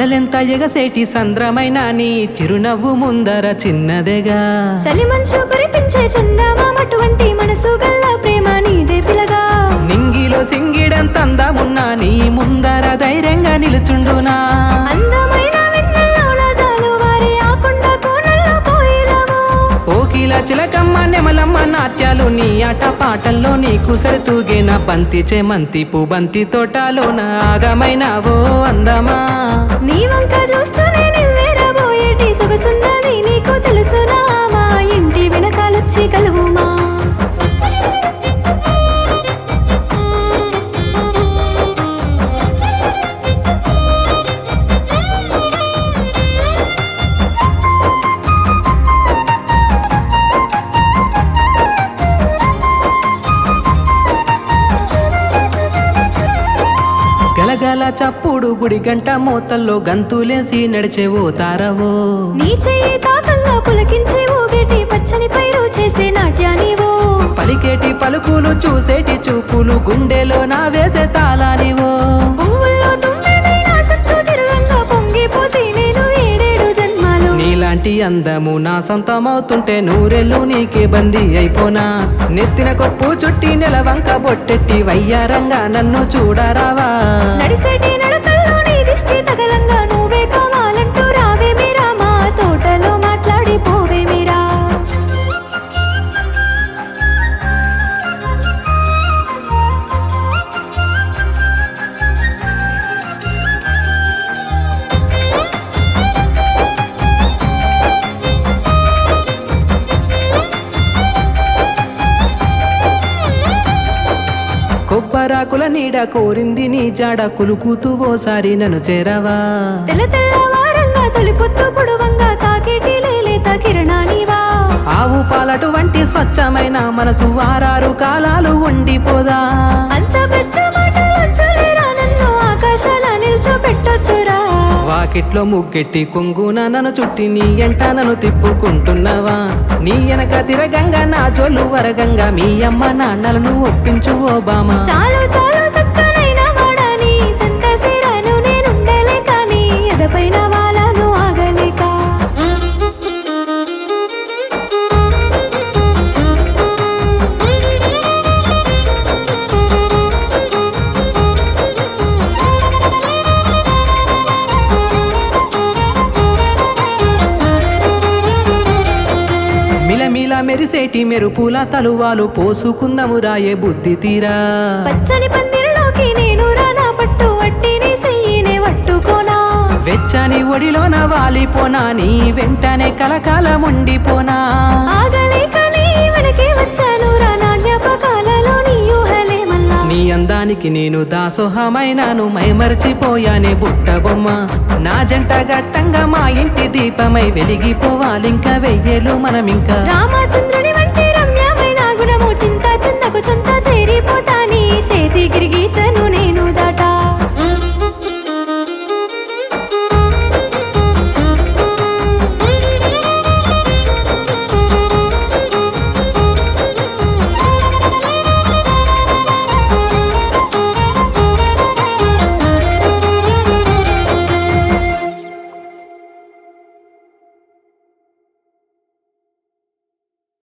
అలలెంత ఎగసేటి సంద్రమైన నీ చిరునవ్వు ముందర చిన్నదేగా చలి మంచు కురిపించే చందమామటువంటి మనసు గల్ల ప్రేమ నీదే పిలగా నింగిలో సింగిడంత అందమున్నా నీ ముందర ధైర్యంగా నిలుచుండునా అందమైన వెన్నెల్లో జాలు వారి ఆ కొండ కోనల్లో కోయిలము ఓకిల చిలకమ్మ నెమలమ్మ నాట్యాలు నీ ఆట పాటల్లో నీకు సరితూగేన బంతి చేమంతి బంతి తోటలోన ఆగమైన ఓ అందమా నీ వంక చూస్తూనే నివ్వేరబోయేటి సొగసున్నది నీకు తెలుసునా మా ఇంటి వెనకాలొచ్చి కలువుమా గలగల చప్పుడు గుడి గంట మోతల్లో గంతులేసి నడిచే ఓ తారవో నీ చెయ్యి తాకంగా పులకించి ఊగేటి పచ్చని పైరు చేసే నాట్యానివో పలికేటి పలుకులు చూసేటి చూపులు గుండెలో నా వేసే తాళానివో పువ్వుల్లో తుమ్మెదైనా చుట్టూ తిరగంగా పొంగిపోతే నేను ఏడేడు జన్మాలు నీలాంటి అందము నా సొంతమవుతుంటే నూరెళ్ళు నీకే బందీ అయిపోనా నెత్తిన కొప్పు చుట్టి నెలవంక బొట్టెట్టి వయ్యారంగా నన్ను చూడరావా నడిసేటి నడకల్లో నీ దిష్టి తగలంగా నువ్వే కావాలంటూ రావే మీరా మా తోటలో మాట్లాడి పోవే మీరా కొబ్బరాకుల నీడ కోరింది నీ జాడ కులుకుతూ ఓసారి నన్ను చేరవా తెల్ల తెల్లవారంగా తొలి పొత్తు పొడవంగా తాకేటి లేలేత కిరణానివా ఆవు పాలటు వంటి స్వచ్ఛమైన మనసు వారారు కాలాలు ఉండిపోదా అంత పెద్ద మాటలొద్దులేరా నన్ను ఆకాశాల నిల్చోపెట్టొద్దురా వాకిట్లో ముగ్గెట్టి కొంగున నన్ను చుట్టి నీ ఎంట నన్ను తిప్పుకుంటున్నావా నీ వెనక తిరగంగా నా జోలు వరగంగా మీ అమ్మ నాన్నలను ఒప్పించు ఓ బామా చాలు చాలు సక్కనైన వాడని సంతసేరాను నేనుండలే కానీ ఎదపైన వాలాను ఆగలేక మిలమిల మెరిసేటి మెరుపుల తలువాలు పోసుకుందము రాయే బుద్ధి తీరా పచ్చని పందిరిలోకి నేను రానా పట్టు వట్టిని సెయ్యినే వట్టుకోనా వెచ్చని ఒడిలోన వాలిపోనా నీ వెంటనే కలకాలముండిపోనా ఆగలేక నీ వెనకే వచ్చాను రా నా జ్ఞాపకాలలో నీ ఊహలే మళ్ళా నీ అందానికి నేను దాసోహమైనాను మైమర్చిపోయానే బుట్ట బొమ్మ నా జంట గట్టంగా మా ఇంటి దీపమై వెలిగిపోవాలింకా వెయ్యేలు మనమింకా రామచంద్రుని వంటి రమ్యమైన గుణము చింత చింతకు చింత చేరిపోతా నీ చేతి గిరిగీతను